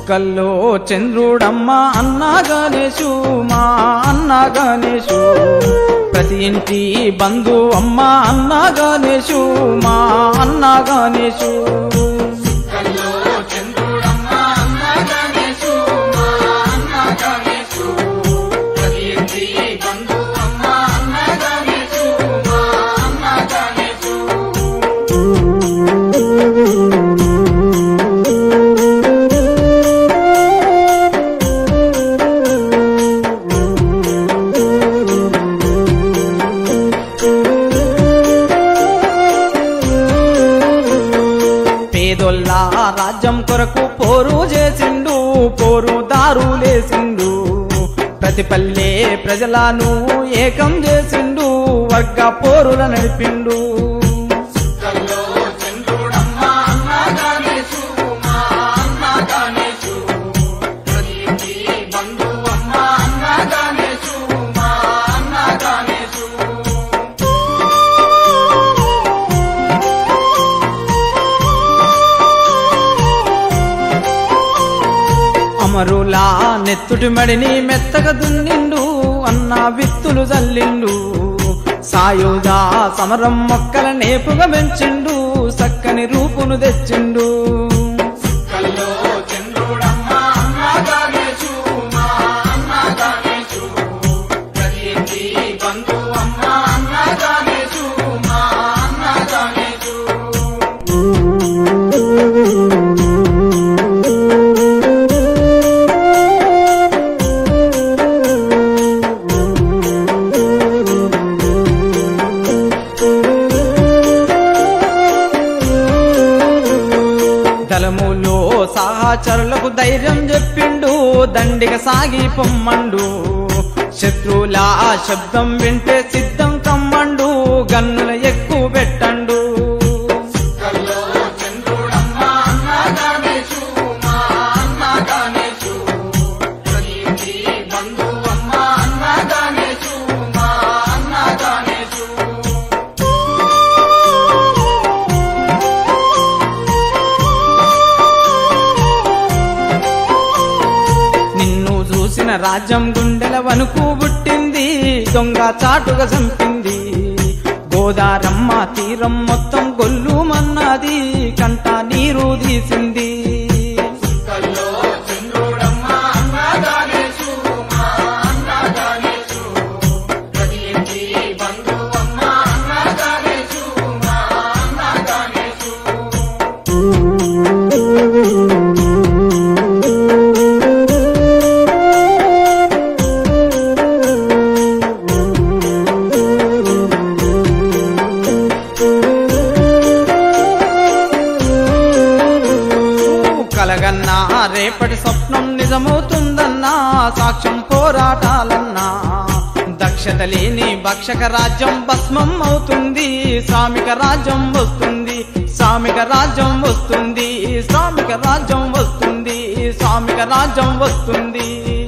చుక్కల్లో చంద్రుడమ్మ అన్నా గణేశు మా అన్నా గణేశు ప్రతి ఇంటి బంధు అమ్మ అన్నా గణేశు మా అన్నా గణేశు కల్లో చంద్రుడమ్మ అన్న గణేశు మా అన్న గణేశు ప్రతి ఇంటి బంధు అమ్మ అన్న గణేశు మా అన్న గణేశు పేదొల్ల రాజ్యం కొరకు పోరు చేసిండు పోరు దారులేసిండు ప్రతి పల్లె ప్రజలను ఏకం చేసిండు వర్గ పోరుల నడిపిండు కల్లో చంద్రుడమ్మ అన్న గణేశు మా అన్న గణేశు ప్రతి ఇంటి బంధు అమ్మ అన్న గణేశు మా అన్న గణేశు అమరులా నెత్తుటి మడిని మెత్తగా దున్నిండు అన్న విత్తులు చల్లిండు సాయుధ సమరం మొక్కల నేపుగా పెంచిండు చక్కని రూపును తెచ్చిండు కల్లో చంద్రుడమ్మ అన్న గణేశు మా అన్న గణేశు ప్రతి ఇంటి బంధు అమ్మ అన్న గణేశు మా అన్న గణేశు దళములో సహచరులకు ధైర్యం చెప్పిండు దండిగ సాగి పొమ్మండు శత్రువుల శబ్దం వింటే సిద్ధం కమ్మండు గన్నుల ఎక్కువ పెట్టండు కల్లో చంద్రుడమ్మ అన్న గణేశు మా అన్న గణేశు ప్రతి ఇంటి బంధు అమ్మ అన్న గణేశు మా అన్న గణేశు నిన్ను చూసిన రాజ్యం గుండెల వణుకు పుట్టింది దొంగ చాటుగా చంపింది గోదారమ్మ తీరం మొత్తం గొల్లు మన్నది కంట నీరు తీసింది కల్లో చంద్రుడమ్మ అన్న గణేశు మా అన్న గణేశు ప్రతి ఇంటి బంధు అమ్మ అన్న గణేశు మా అన్న గణేశు కలగన్నా రేపటి స్వప్నం నిజమవుతుందన్నా సాక్ష్యం పోరాటాలన్నా దక్షత లేని భక్షక రాజ్యం భస్మం అవుతుంది శ్రామిక రాజ్యం వస్తుంది శ్రామిక రాజ్యం వస్తుంది శ్రామిక రాజ్యం వస్తుంది శ్రామిక రాజ్యం వస్తుంది